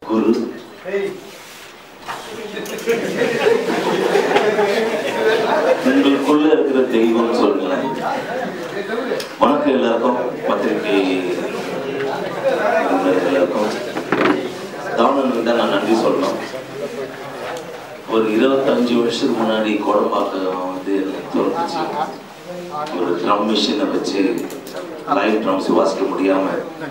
குரு உங்களுக்குள்ள இருக்கிற தெய்வம் சொல்லுங்களேன் வணக்கம் எல்லாருக்கும் பத்திரிகை நண்பர்கள் எல்லாருக்கும் தானனுக்கு தான் நான் நன்றி சொல்லணும் ஒரு இருபத்தஞ்சு வருஷத்துக்கு முன்னாடி கோடம்பாக்கம் வந்து என்னை திறந்துச்சு ஒரு ட்ரம் மிஷினை வச்சு லைவ் ட்ரம்ஸ் வாசிக்க முடியாம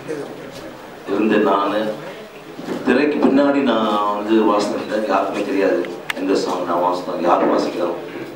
இருந்த நான் திரைக்கு பின்னாடி நான் வந்து வாசித்தேன் யாருக்குமே தெரியாது எந்த சாங் நான் வாசித்தோம் யார் வாசிக்கிறோம்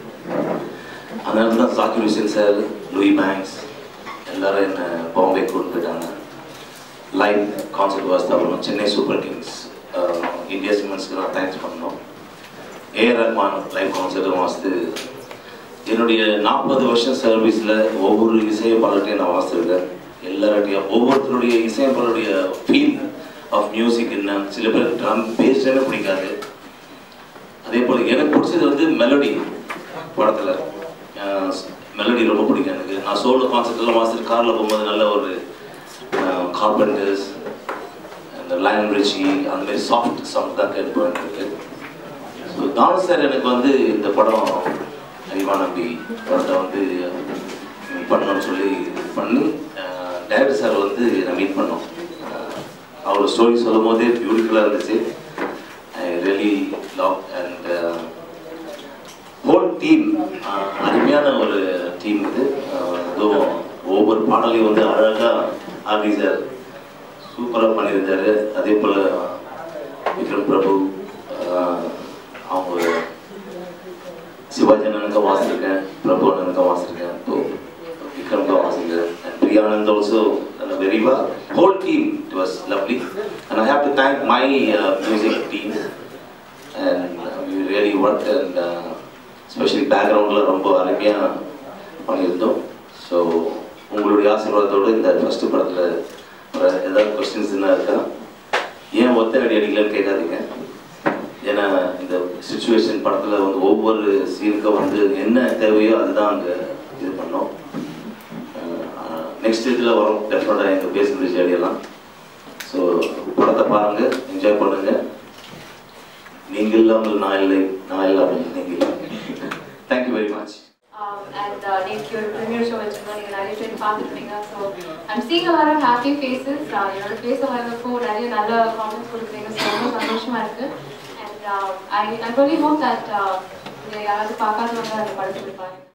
அதனால தான் Zakir Hussain sir Louis Banks எல்லாரும் என்னை பாம்பே கொண்டு போயிட்டாங்க லைவ் கான்சர்ட் வாசித்தா பண்ணோம் சென்னை சூப்பர் கிங்ஸ் இந்தியா சிமெண்ட்ஸ்க்கு நான் தேங்க்ஸ் பண்ணோம் ஏஆர் ரஹ்மான் லைவ் கான்சர்ட்டும் வாசித்து என்னுடைய நாற்பது வருஷம் சர்வீஸில் ஒவ்வொரு இசையமைப்பாளர்கிட்டையும் நான் வாசிச்சிருக்கேன் எல்லார்ட்டையும் ஒவ்வொருத்தருடைய இசையமைப்பாளருடைய ஃபீல் ஆஃப் மியூசிக் என்ன சில பேர் ட்ரம் பேஸ்டே பிடிக்காது அதே போல் எனக்கு பிடிச்சது வந்து மெலடி படத்தில் மெலடி ரொம்ப பிடிக்கும் எனக்கு நான் சோலோ கான்சர்ட்லாம் வாசிட்டு காரில் போகும்போது நல்ல ஒரு கார்பெண்டர்ஸ் அந்த லைன் ரிச்சி அந்த மாதிரி சாஃப்ட் சாங் தான் கேட்பேன் எனக்கு ஸோ தானு சார் எனக்கு வந்து இந்த படம் அறிவா நம்பி படத்தை வந்து பண்ணணும்னு சொல்லி இது பண்ணி டைரக்டர் சார் வந்து நான் மீட் பண்ணோம் அவர் ஸ்டோரி சொல்லும் போதே பியூட்டிஃபுல்லாக இருந்துச்சு I really love and whole team அருமையான ஒரு டீம் இது அஹ், அதுவும் ஒவ்வொரு பாடலையும் வந்து அழகாக ஆர்டி சார் சூப்பராக பண்ணியிருந்தாரு அதே போல் விக்ரம் பிரபு அஹ், அவங்க சிவாஜி அண்ணனுக்கு வாசிருக்கேன் பிரபு அண்ணனுக்கு வாசிருக்கேன் இப்போ விக்ரம்க்கு வாசிருக்கேன் and Priyanand also very well whole team it was lovely and I have to thank my music team and we really work and specially பேக்ரவுண்டில் ரொம்ப அருமையாக பண்ணியிருந்தோம் ஸோ உங்களுடைய ஆசீர்வாதத்தோடு இந்த ஃபஸ்ட்டு படத்தில் ஒரு ஏதாவது கொஸ்டின்ஸ் என்ன இருக்கா ஏன் ஒத்த அடி அடிக்கலன்னு கேட்காதீங்க ஏன்னா இந்த சுச்சுவேஷன் படத்தில் வந்து ஒவ்வொரு சீனுக்கும் வந்து என்ன தேவையோ அதுதான் அங்கே இது பண்ணோம் நெக்ஸ்ட் இதில் வரும் டெஃபினட்டாக எங்கள் பேசுகிற ஜேடியெல்லாம் ஸோ படத்தை பாருங்கள் என்ஜாய் பண்ணுங்கள் நீங்கள் இல்லாமல் நான் இல்லை நான் இல்லாமல் நீங்கள் இல்லை thank you very much Um, and uh, நேற்று ஒரு ப்ரீமியர் ஷோ வச்சிருந்தோம் நீங்கள் நிறைய பேர் பார்த்துருப்பீங்க so I'm seeing a lot of happy faces uh, என்னோட பேச வரதுக்கும் நிறைய நல்ல காமெண்ட்ஸ் கொடுக்குறீங்க ஸோ ரொம்ப சந்தோஷமா இருக்கு and I I really hope that uh, இதை யாராவது பார்க்காதவங்க அந்த படத்துக்கு பாருங்க